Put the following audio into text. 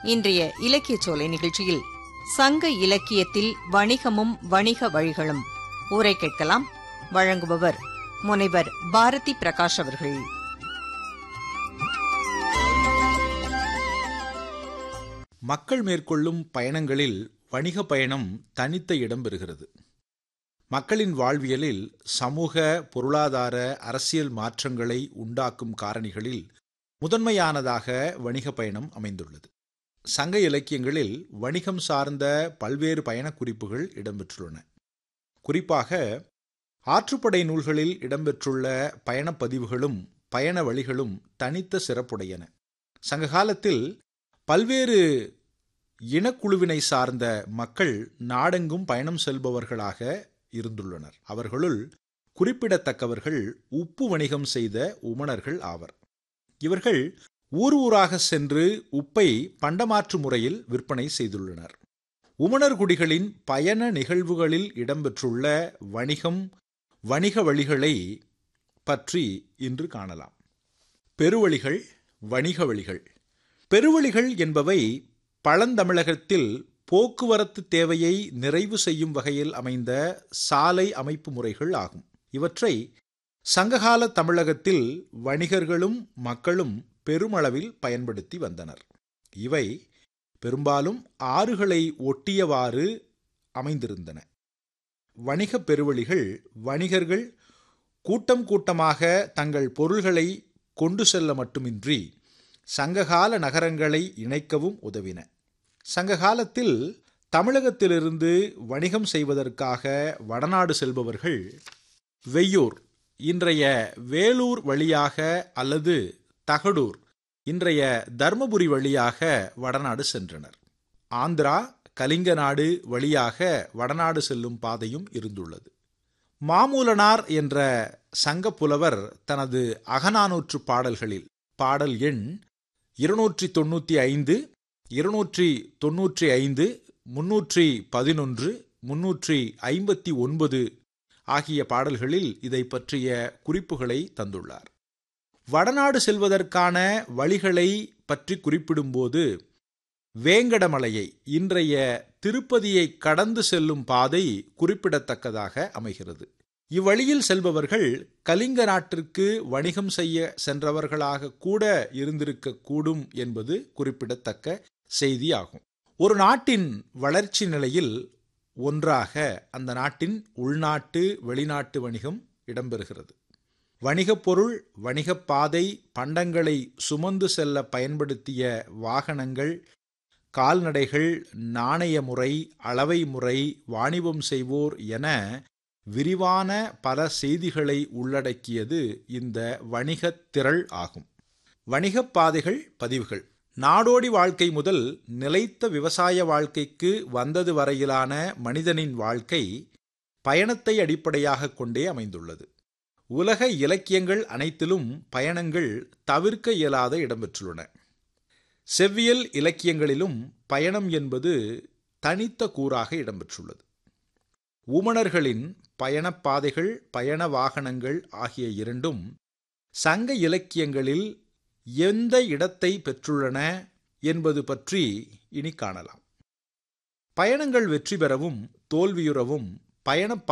இன்றைய இலக்கிய சோலை நிகழ்ச்சியில் சங்க இலக்கியத்தில் வணிகமும் வணிக வழிகளும் ஊரை கேட்கலாம் வழங்குபவர் முனைவர் பாரதி பிரகாஷ் அவர்கள் மக்கள் மேற்கொள்ளும் பயணங்களில் வணிக பயணம் தனித்த இடம் பெறுகிறது மக்களின் வாழ்வியலில் சமூக பொருளாதார அரசியல் மாற்றங்களை உண்டாக்கும் காரணிகளில் முதன்மையானதாக வணிக பயணம் அமைந்துள்ளது சங்க இலக்கியங்களில் வணிகம் சார்ந்த பல்வேறு பயணக் குறிப்புகள் இடம்பெற்றுள்ளன குறிப்பாக ஆற்றுப்படை நூல்களில் இடம்பெற்றுள்ள பயணப் பதிவுகளும் பயண வழிகளும் தனித்த சிறப்புடையன சங்ககாலத்தில் பல்வேறு இனக்குழுவினை சார்ந்த மக்கள் நாடெங்கும் பயணம் செல்பவர்களாக இருந்துள்ளனர் அவர்களுள் குறிப்பிடத்தக்கவர்கள் உப்பு வணிகம் செய்த உமணர்கள் ஆவர் இவர்கள் ஊர் ஊராக சென்று உப்பை பண்டமாற்று முறையில் விற்பனை செய்துள்ளனர் உமணர் குடிகளின் பயண நிகழ்வுகளில் இடம்பெற்றுள்ள வணிகம் வணிக வழிகளை பற்றி இன்று காணலாம் பெருவழிகள் வணிக வழிகள் பெருவழிகள் என்பவை பழந்தமிழகத்தில் போக்குவரத்து தேவையை நிறைவு செய்யும் வகையில் அமைந்த சாலை அமைப்பு முறைகள் ஆகும் இவற்றை சங்ககால தமிழகத்தில் வணிகர்களும் மக்களும் பெருமளவில் பயன்படுத்தி வந்தனர் இவை பெரும்பாலும் ஆறுகளை ஒட்டியவாறு அமைந்திருந்தன வணிக பெருவழிகள் வணிகர்கள் கூட்டம் கூட்டமாக தங்கள் பொருள்களை கொண்டு செல்ல மட்டுமின்றி சங்ககால நகரங்களை இணைக்கவும் உதவின சங்ககாலத்தில் தமிழகத்திலிருந்து வணிகம் செய்வதற்காக வடநாடு செல்பவர்கள் வெய்யூர் இன்றைய வேலூர் வழியாக அல்லது தகடூர் இன்றைய தர்மபுரி வழியாக வடநாடு சென்றனர் ஆந்திரா கலிங்க நாடு வழியாக வடநாடு செல்லும் பாதையும் இருந்துள்ளது மாமூலனார் என்ற சங்க புலவர் தனது அகநானூற்று பாடல்களில் பாடல் எண் இருநூற்றி தொண்ணூற்றி ஐந்து இருநூற்றி தொன்னூற்றி ஐந்து முன்னூற்றி பதினொன்று முன்னூற்றி ஐம்பத்தி ஒன்பது ஆகிய பாடல்களில் இதை பற்றிய குறிப்புகளை தந்துள்ளார் வடநாடு செல்வதற்கான வழிகளை பற்றி குறிப்பிடும்போது வேங்கடமலையை இன்றைய திருப்பதியை கடந்து செல்லும் பாதை குறிப்பிடத்தக்கதாக அமைகிறது இவ்வழியில் செல்பவர்கள் கலிங்க நாட்டிற்கு வணிகம் செய்ய சென்றவர்களாக கூட இருந்திருக்க கூடும் என்பது குறிப்பிடத்தக்க செய்தியாகும் ஒரு நாட்டின் வளர்ச்சி நிலையில் ஒன்றாக அந்த நாட்டின் உள்நாட்டு வெளிநாட்டு வணிகம் இடம்பெறுகிறது வணிகப் பொருள் வணிகப் பாதை பண்டங்களை சுமந்து செல்ல பயன்படுத்திய வாகனங்கள் கால்நடைகள் நாணய முறை அளவை முறை வாணிபம் செய்வோர் என விரிவான பல செய்திகளை உள்ளடக்கியது இந்த வணிகத் திரள் ஆகும் வணிகப் பாதைகள் பதிவுகள் நாடோடி வாழ்க்கை முதல் நிலைத்த விவசாய வாழ்க்கைக்கு வந்தது வரையிலான மனிதனின் வாழ்க்கை பயணத்தை அடிப்படையாக கொண்டே அமைந்துள்ளது உலக இலக்கியங்கள் அனைத்திலும் பயணங்கள் தவிர்க்க இயலாத இடம்பெற்றுள்ளன செவ்வியல் இலக்கியங்களிலும் பயணம் என்பது தனித்த கூறாக இடம்பெற்றுள்ளது உமணர்களின் பயணப்பாதைகள் பயண வாகனங்கள் ஆகிய இரண்டும் சங்க இலக்கியங்களில் எந்த இடத்தை பெற்றுள்ளன என்பது பற்றி இனி காணலாம் பயணங்கள் வெற்றி பெறவும் தோல்வியுறவும் பயண